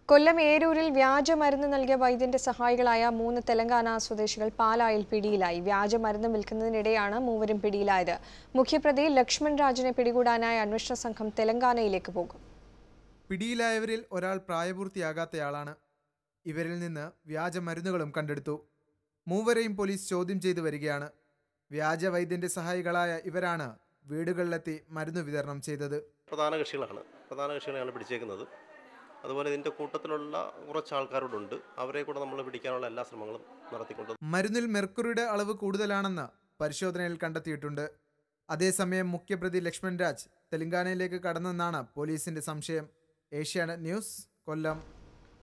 കൊല്ലം ഏരൂരിൽ വ്യാജമരുന്ന് നൽകിയ വൈദ്യന്റെ സഹായികളായ മൂന്ന് തെലങ്കാന സ്വദേശികൾ പാലായിൽ പിടിയിലായി വ്യാജമരുന്ന് വിൽക്കുന്നതിനിടെയാണ് മൂവരും പിടിയിലായത് മുഖ്യപ്രതി ലക്ഷ്മൺ രാജിനെ പിടികൂടാനായി അന്വേഷണ സംഘം തെലങ്കാനയിലേക്ക് പോകും പിടിയിലായവരിൽ ഒരാൾ പ്രായപൂർത്തിയാകാത്തയാളാണ് ഇവരിൽ നിന്ന് വ്യാജമരുന്നുകളും കണ്ടെടുത്തു മൂവരെയും പോലീസ് ചോദ്യം ചെയ്തു വരികയാണ് വ്യാജ വൈദ്യന്റെ സഹായികളായ ഇവരാണ് വീടുകളിലെത്തി മരുന്ന് വിതരണം ചെയ്തത് പ്രധാന കക്ഷികളാണ് പ്രധാന കക്ഷികളെയാണ് പിടിച്ചേക്കുന്നത് അതുപോലെ ഇതിൻ്റെ കൂട്ടത്തിലുള്ള കുറച്ച് ആൾക്കാരോടുണ്ട് അവരെ കൂടെ നമ്മൾ പിടിക്കാനുള്ള എല്ലാ ശ്രമങ്ങളും നടത്തിക്കൊണ്ട് മരുന്നിൽ മെർക്കുറിയുടെ അളവ് കൂടുതലാണെന്ന് പരിശോധനയിൽ കണ്ടെത്തിയിട്ടുണ്ട് അതേസമയം മുഖ്യപ്രതി ലക്ഷ്മൺ രാജ് തെലങ്കാനയിലേക്ക് കടന്നെന്നാണ് പോലീസിന്റെ സംശയം ഏഷ്യാനെറ്റ് ന്യൂസ് കൊല്ലം